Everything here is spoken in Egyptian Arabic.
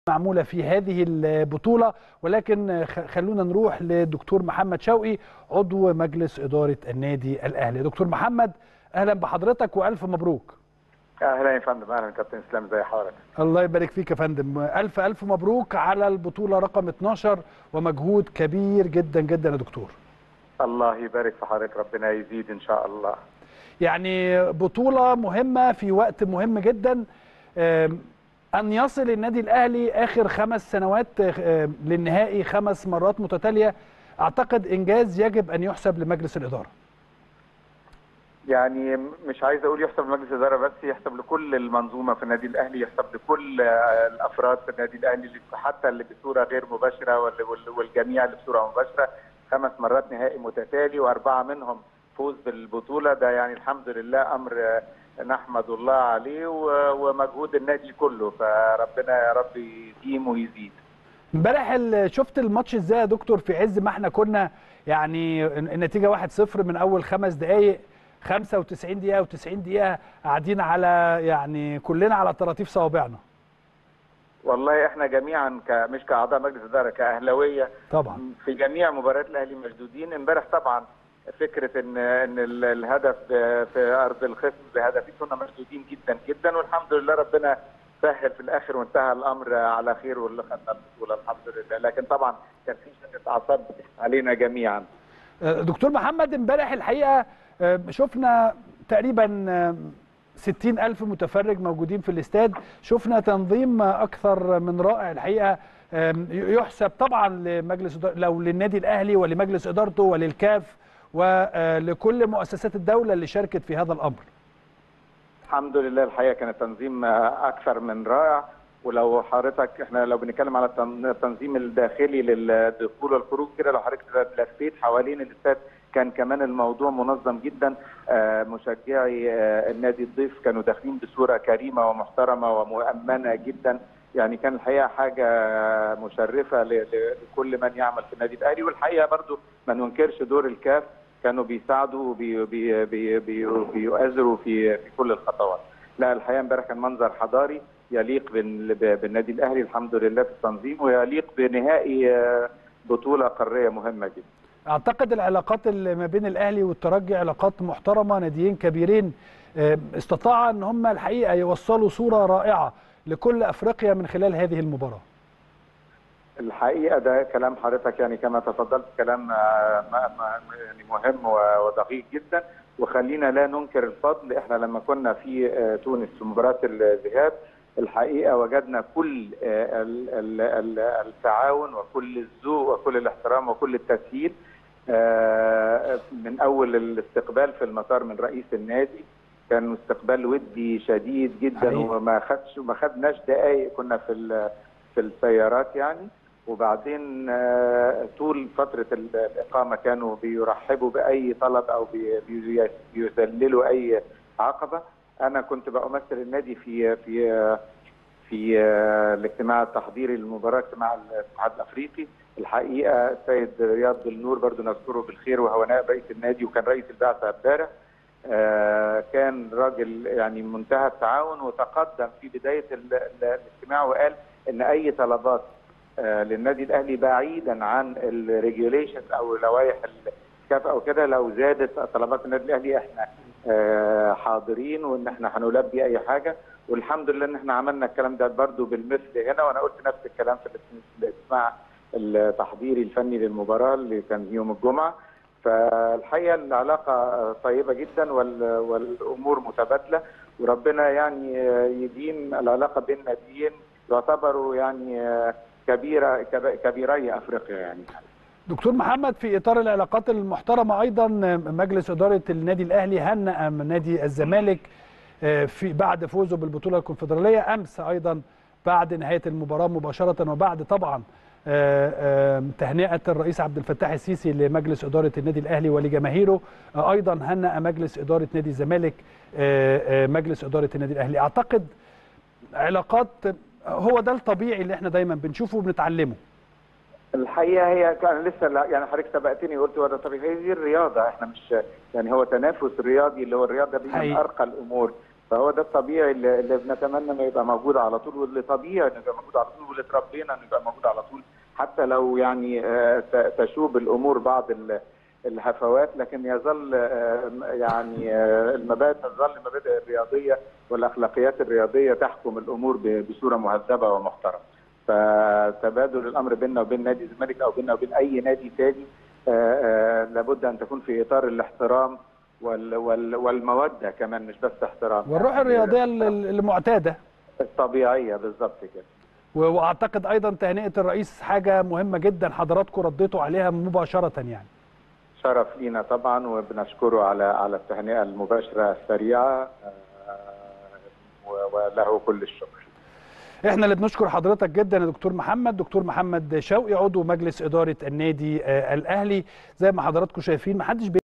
معموله في هذه البطوله ولكن خلونا نروح للدكتور محمد شوقي عضو مجلس اداره النادي الاهلي دكتور محمد اهلا بحضرتك والف مبروك اهلا يا فندم اهلا كابتن اسلام زي حضرتك الله يبارك فيك يا فندم الف الف مبروك على البطوله رقم 12 ومجهود كبير جدا جدا يا دكتور الله يبارك في حضرتك ربنا يزيد ان شاء الله يعني بطوله مهمه في وقت مهم جدا ان يصل النادي الاهلي اخر خمس سنوات للنهائي خمس مرات متتاليه اعتقد انجاز يجب ان يحسب لمجلس الاداره يعني مش عايز اقول يحسب لمجلس الاداره بس يحسب لكل المنظومه في النادي الاهلي يحسب لكل الافراد في النادي الاهلي حتى اللي بصوره غير مباشره والجميع اللي بصوره مباشره خمس مرات نهائي متتالي واربعه منهم فوز بالبطوله ده يعني الحمد لله امر نحمد الله عليه ومجهود النادي كله فربنا يا رب يديم ويزيد امبارح شفت الماتش ازاي يا دكتور في عز ما احنا كنا يعني النتيجه 1-0 من اول خمس دقائق 95 دقيقه و90 دقيقه قاعدين على يعني كلنا على طراطيف صوابعنا والله احنا جميعا ك... مش كاعضاء مجلس اداره كاهلاويه طبعا في جميع مباريات الاهلي مشدودين امبارح طبعا فكره ان ان الهدف في ارض الخصم بهدفين كنا مشدودين جدا جدا والحمد لله ربنا سهل في الاخر وانتهى الامر على خير واللي خدنا البطوله الحمد لله لكن طبعا كان في شده اعصاب علينا جميعا دكتور محمد امبارح الحقيقه شفنا تقريبا ستين ألف متفرج موجودين في الاستاد شفنا تنظيم أكثر من رائع الحقيقة يحسب طبعا لمجلس لو للنادي الأهلي ولمجلس إدارته وللكاف ولكل مؤسسات الدولة اللي شاركت في هذا الأمر الحمد لله الحقيقة كان التنظيم أكثر من رائع ولو حضرتك احنا لو بنتكلم على التنظيم الداخلي للدخول والخروج كده لو حضرتك لفيت حوالين الاستاد كان كمان الموضوع منظم جدا مشجعي النادي الضيف كانوا داخلين بصوره كريمه ومحترمه ومؤمنه جدا يعني كان الحقيقه حاجه مشرفه لكل من يعمل في النادي الاهلي والحقيقه برضو ما ننكرش دور الكاف كانوا بيساعدوا وبيؤازروا في في كل الخطوات لا الحقيقه امبارح كان منظر حضاري يليق بالنادي الاهلي الحمد لله في التنظيم ويليق بنهائي بطوله قاريه مهمه جدا اعتقد العلاقات اللي ما بين الاهلي والترجي علاقات محترمه ناديين كبيرين استطاع ان هم الحقيقه يوصلوا صوره رائعه لكل افريقيا من خلال هذه المباراه الحقيقه ده كلام حضرتك يعني كما تفضلت كلام يعني مهم ودقيق جدا وخلينا لا ننكر الفضل احنا لما كنا في تونس في مباراه الذهاب الحقيقه وجدنا كل التعاون وكل الذوق وكل الاحترام وكل التسهيل من اول الاستقبال في المطار من رئيس النادي كان استقبال ودي شديد جدا حقيقي. وما خدش وما خدناش دقائق كنا في في السيارات يعني وبعدين طول فتره الاقامه كانوا بيرحبوا باي طلب او بيذللوا اي عقبه انا كنت بمثل النادي في في في الاجتماع التحضيري للمباراه اجتماع الاتحاد الافريقي الحقيقه السيد رياض بالنور برضو نذكره بالخير وهو نائب رئيس النادي وكان رئيس البعثه امبارح كان راجل يعني منتهى التعاون وتقدم في بدايه الاجتماع وقال ان اي طلبات للنادي الاهلي بعيدا عن الريجوليشنز او لوائح الكاف او كده لو زادت طلبات النادي الاهلي احنا حاضرين وان احنا هنلبي اي حاجه والحمد لله ان احنا عملنا الكلام ده برضو بالمثل هنا وانا قلت نفس الكلام في الاجتماع التحضيري الفني للمباراه اللي كان يوم الجمعه فالحقيقه العلاقه طيبه جدا والامور متبادله وربنا يعني يديم العلاقه بين ناديين يعتبروا يعني كبيره كبيري افريقيا يعني دكتور محمد في اطار العلاقات المحترمه ايضا مجلس اداره النادي الاهلي هنأ نادي الزمالك في بعد فوزه بالبطوله الكونفدراليه امس ايضا بعد نهايه المباراه مباشره وبعد طبعا تهنئه الرئيس عبد الفتاح السيسي لمجلس اداره النادي الاهلي ولجماهيره ايضا هنأ مجلس اداره نادي الزمالك مجلس اداره النادي الاهلي اعتقد علاقات هو ده الطبيعي اللي احنا دايما بنشوفه وبنتعلمه الحقيقه هي كان لسه يعني حضرتك سبقتني وقلت هو ده طبيعي هي دي الرياضه احنا مش يعني هو تنافس رياضي اللي هو الرياضه دي من ارقى الامور فهو ده الطبيعي اللي, اللي بنتمنى انه يبقى موجود على طول واللي طبيعي انه يبقى موجود على طول واللي اتربينا انه يبقى موجود على طول حتى لو يعني تشوب الامور بعض الهفوات لكن يظل يعني المبادئ تظل المبادئ الرياضيه والاخلاقيات الرياضيه تحكم الامور بصوره مهذبه ومحترمه. فتبادل الامر بيننا وبين نادي الزمالك او بيننا وبين اي نادي ثاني لابد ان تكون في اطار الاحترام وال وال والموده كمان مش بس احترام والروح الرياضيه المعتاده الطبيعيه بالظبط كده واعتقد ايضا تهنئه الرئيس حاجه مهمه جدا حضراتكم رديتوا عليها مباشره يعني شرف لينا طبعا وبنشكره على على التهنئه المباشره السريعه وله كل الشكر احنا اللي بنشكر حضرتك جدا يا دكتور محمد دكتور محمد شوقي عضو مجلس اداره النادي الاهلي زي ما حضراتكم شايفين ما حدش